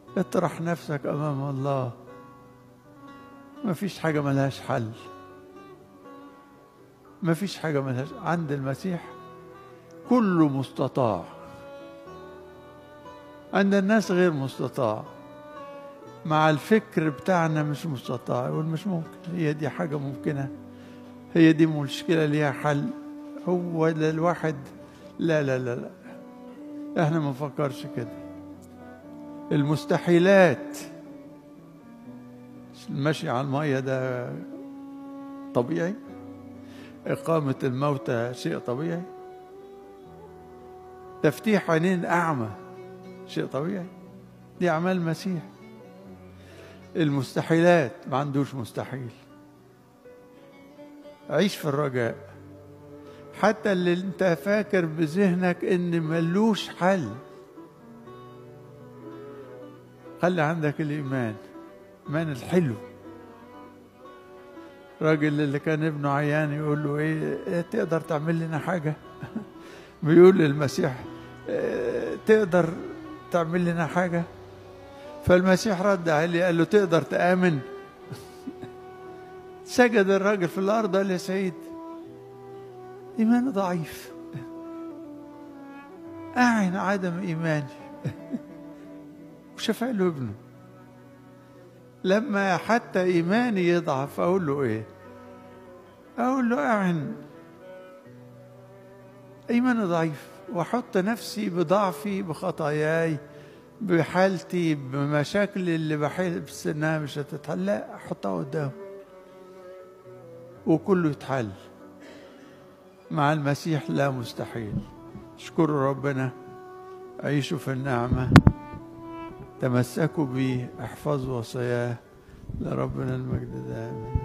اطرح نفسك امام الله ما فيش حاجة ملهاش حل ما فيش حاجة ملهاش عند المسيح كله مستطاع عند الناس غير مستطاع مع الفكر بتاعنا مش مستطاع يقول مش ممكن هي دي حاجة ممكنة هي دي مشكلة ليها حل هو ده الواحد لا لا لا لا احنا ما نفكرش كده المستحيلات المشي على المية ده طبيعي إقامة الموتى شيء طبيعي تفتيح عينين أعمى شيء طبيعي دي أعمال المسيح المستحيلات ما عندوش مستحيل عيش في الرجاء حتى اللي انت فاكر بذهنك ان ملوش حل خلي عندك الايمان الايمان الحلو الراجل اللي كان ابنه عيان يقول له ايه, إيه تقدر تعمل لنا حاجه بيقول للمسيح إيه تقدر تعمل لنا حاجه فالمسيح رد عليه قال له تقدر تآمن سجد الراجل في الأرض قال يا سيد إيماني ضعيف أعن عدم إيماني وشفع له ابنه لما حتى إيماني يضعف أقول له إيه أقول له أعن إيماني ضعيف وأحط نفسي بضعفي بخطاياي بحالتي بمشاكل اللي بحس انها مش هتتحل لا احطها قدامه وكله يتحل مع المسيح لا مستحيل اشكروا ربنا عيشوا في النعمة تمسكوا بيه احفظوا وصاياه لربنا المجد دائما